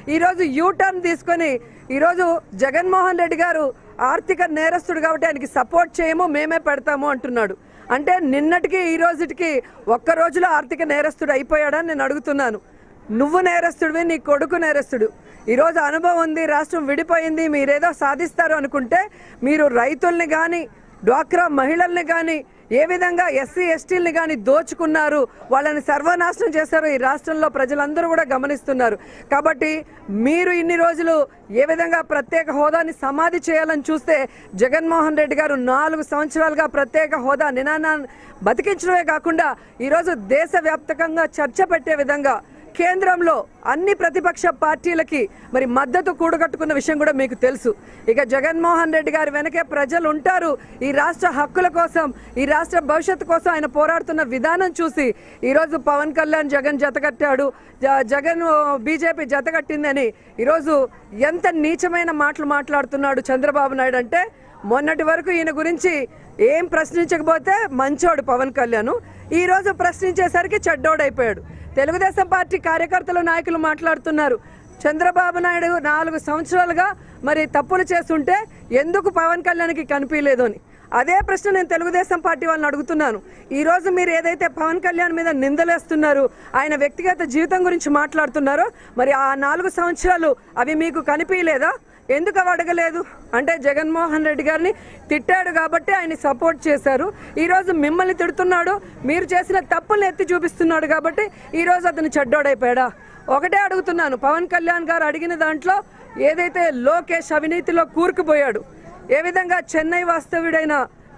ఈరోజు యూటర్న్ తీసుకొని ఈరోజు జగన్మోహన్ రెడ్డి గారు ఆర్థిక నేరస్తుడు కాబట్టి ఆయనకి సపోర్ట్ చేయము మేమే పెడతాము అంటున్నాడు అంటే నిన్నటికి ఈ రోజుకి ఒక్క రోజులో ఆర్థిక నేరస్తుడు అయిపోయాడని నేను అడుగుతున్నాను నువ్వు నేరస్తుడివి నీ కొడుకు నేరస్తుడు ఈరోజు అనుభవం ఉంది రాష్ట్రం విడిపోయింది మీరేదో సాధిస్తారు అనుకుంటే మీరు రైతుల్ని కానీ డ్వాక్రా మహిళల్ని కానీ ఏ విధంగా ఎస్సీ ఎస్టీల్ని కానీ దోచుకున్నారు వాళ్ళని సర్వనాశనం చేశారు ఈ రాష్ట్రంలో ప్రజలందరూ కూడా గమనిస్తున్నారు కాబట్టి మీరు ఇన్ని రోజులు ఏ విధంగా ప్రత్యేక హోదాని సమాధి చేయాలని చూస్తే జగన్మోహన్ రెడ్డి గారు నాలుగు సంవత్సరాలుగా ప్రత్యేక హోదా నినాదాన్ని బతికించడమే కాకుండా ఈరోజు దేశవ్యాప్తంగా చర్చ పెట్టే విధంగా కేంద్రంలో అన్ని ప్రతిపక్ష పార్టీలకి మరి మద్దతు కూడగట్టుకున్న విషయం కూడా మీకు తెలుసు ఇక జగన్మోహన్ రెడ్డి గారి వెనకే ప్రజలు ఉంటారు ఈ రాష్ట్ర హక్కుల కోసం ఈ రాష్ట్ర భవిష్యత్తు కోసం ఆయన పోరాడుతున్న విధానం చూసి ఈరోజు పవన్ కళ్యాణ్ జగన్ జతకట్టాడు జ- జగన్ బీజేపీ జతకట్టిందని ఈరోజు ఎంత నీచమైన మాటలు మాట్లాడుతున్నాడు చంద్రబాబు నాయుడు అంటే మొన్నటి వరకు ఈయన గురించి ఏం ప్రశ్నించకపోతే మంచోడు పవన్ కళ్యాణ్ ఈ రోజు ప్రశ్నించేసరికి చెడ్డోడైపోయాడు తెలుగుదేశం పార్టీ కార్యకర్తలు నాయకులు మాట్లాడుతున్నారు చంద్రబాబు నాయుడు నాలుగు సంవత్సరాలుగా మరి తప్పులు చేస్తుంటే ఎందుకు పవన్ కళ్యాణ్కి కనిపించలేదు అని అదే ప్రశ్న నేను తెలుగుదేశం పార్టీ వాళ్ళని అడుగుతున్నాను ఈ రోజు మీరు ఏదైతే పవన్ కళ్యాణ్ మీద నిందలేస్తున్నారు ఆయన వ్యక్తిగత జీవితం గురించి మాట్లాడుతున్నారో మరి ఆ నాలుగు సంవత్సరాలు అవి మీకు కనిపించలేదా ఎందుకు అవి అడగలేదు అంటే జగన్మోహన్ రెడ్డి గారిని తిట్టాడు కాబట్టి ఆయన సపోర్ట్ చేశారు ఈరోజు మిమ్మల్ని తిడుతున్నాడు మీరు చేసిన తప్పుల్ని ఎత్తి చూపిస్తున్నాడు కాబట్టి ఈరోజు అతను చెడ్డోడైపోయాడా ఒకటే అడుగుతున్నాను పవన్ కళ్యాణ్ గారు అడిగిన దాంట్లో ఏదైతే లోకేష్ అవినీతిలో కూరుకుపోయాడు ఏ విధంగా చెన్నై వాస్తవ్యుడైన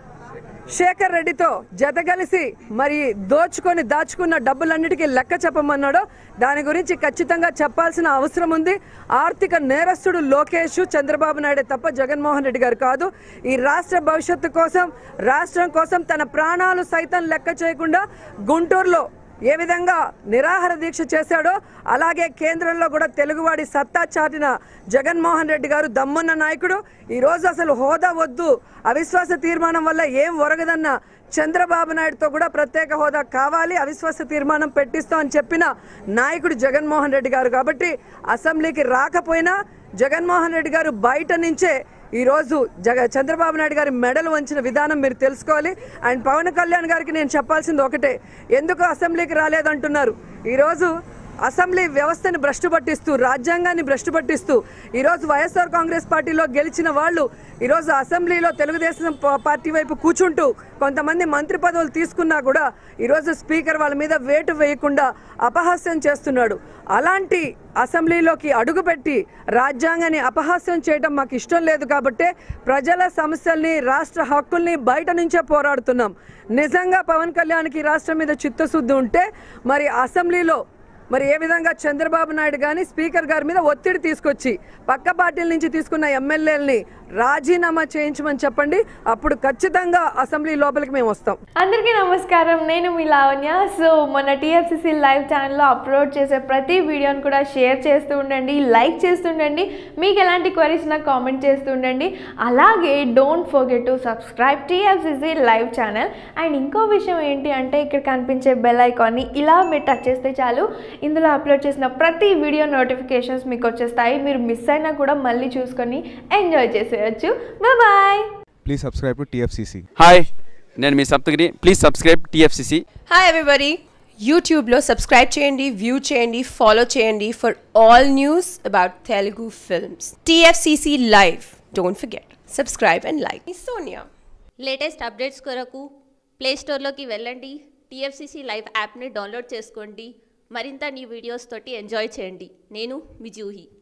శేఖర్ రెడ్డితో జతగలిసి మరి దోచుకొని దాచుకున్న డబ్బులన్నిటికీ లెక్క చెప్పమన్నాడో దాని గురించి ఖచ్చితంగా చెప్పాల్సిన అవసరం ఉంది ఆర్థిక నేరస్తుడు లోకేష్ చంద్రబాబు నాయుడు తప్ప జగన్మోహన్ రెడ్డి గారు కాదు ఈ రాష్ట్ర భవిష్యత్తు కోసం రాష్ట్రం కోసం తన ప్రాణాలు సైతం లెక్క చేయకుండా గుంటూరులో ఏ విధంగా నిరాహార దీక్ష చేశాడో అలాగే కేంద్రంలో కూడా తెలుగువాడి సత్తా చాటిన జగన్మోహన్ రెడ్డి గారు దమ్మున్న నాయకుడు ఈరోజు అసలు హోదా వద్దు అవిశ్వాస తీర్మానం వల్ల ఏం ఒరగదన్న చంద్రబాబు నాయుడుతో కూడా ప్రత్యేక హోదా కావాలి అవిశ్వాస తీర్మానం పెట్టిస్తాం అని చెప్పిన నాయకుడు జగన్మోహన్ రెడ్డి గారు కాబట్టి అసెంబ్లీకి రాకపోయినా జగన్మోహన్ రెడ్డి గారు బయట నుంచే ఈరోజు జగ చంద్రబాబు నాయుడు గారి మెడలు వంచిన విధానం మీరు తెలుసుకోవాలి అండ్ పవన్ కళ్యాణ్ గారికి నేను చెప్పాల్సింది ఒకటే ఎందుకు అసెంబ్లీకి రాలేదంటున్నారు ఈరోజు అసెంబ్లీ వ్యవస్థని భ్రష్టు పట్టిస్తూ రాజ్యాంగాన్ని భ్రష్టు పట్టిస్తూ ఈరోజు వైఎస్ఆర్ కాంగ్రెస్ పార్టీలో గెలిచిన వాళ్ళు ఈరోజు అసెంబ్లీలో తెలుగుదేశం ప- పార్టీ వైపు కూర్చుంటూ కొంతమంది మంత్రి పదవులు తీసుకున్నా కూడా ఈరోజు స్పీకర్ వాళ్ళ మీద వేటు వేయకుండా అపహాస్యం చేస్తున్నాడు అలాంటి అసెంబ్లీలోకి అడుగుపెట్టి రాజ్యాంగాన్ని అపహాస్యం చేయడం మాకు ఇష్టం లేదు కాబట్టి ప్రజల సమస్యల్ని రాష్ట్ర హక్కుల్ని బయట నుంచే పోరాడుతున్నాం నిజంగా పవన్ కళ్యాణ్కి రాష్ట్రం మీద చిత్తశుద్ధి ఉంటే మరి అసెంబ్లీలో మరి ఏ విధంగా చంద్రబాబు నాయుడు కానీ స్పీకర్ గారి మీద ఒత్తిడి తీసుకొచ్చి పక్క పార్టీల నుంచి తీసుకున్న ఎమ్మెల్యేలని రాజీనామా చేయించమని చెప్పండి అప్పుడు ఖచ్చితంగా అసెంబ్లీ లోపలికి మేము వస్తాం అందరికీ నమస్కారం నేను మీ లావణ్య సో మన టీఎఫ్సిసి లైవ్ ఛానల్లో అప్లోడ్ చేసే ప్రతి వీడియోని కూడా షేర్ చేస్తూ ఉండండి లైక్ చేస్తుండండి మీకు ఎలాంటి క్వరీస్ నాకు కామెంట్ చేస్తూ ఉండండి అలాగే don't forget to subscribe TFCC live channel and ఇంకో విషయం ఏంటి అంటే ఇక్కడ కనిపించే బెల్ ఐకాన్ని ఇలా మీరు టచ్ చేస్తే చాలు ఇందులో అప్లోడ్ చేసిన ప్రతి వీడియో నోటిఫికేషన్స్ మీకు వచ్చేస్తాయి మీరు మిస్ అయినా కూడా మళ్ళీ చూసుకొని ఎంజాయ్ చేసేయచ్చు bye please subscribe to TFCC hi నేను మీ Saptagiri please subscribe TFCC hi everybody యూట్యూబ్లో సబ్స్క్రైబ్ చేయండి వ్యూ చేయండి ఫాలో చేయండి for all news about Telugu films TFCC live don't forget subscribe and like Sonia latest updates కొరకు ప్లే స్టోర్లోకి వెళ్ళండి టీఎఫ్సిసి లైవ్ యాప్ని డౌన్లోడ్ చేసుకోండి మరింత న్యూ వీడియోస్ తోటి ఎంజాయ్ చేయండి నేను మీ జూహి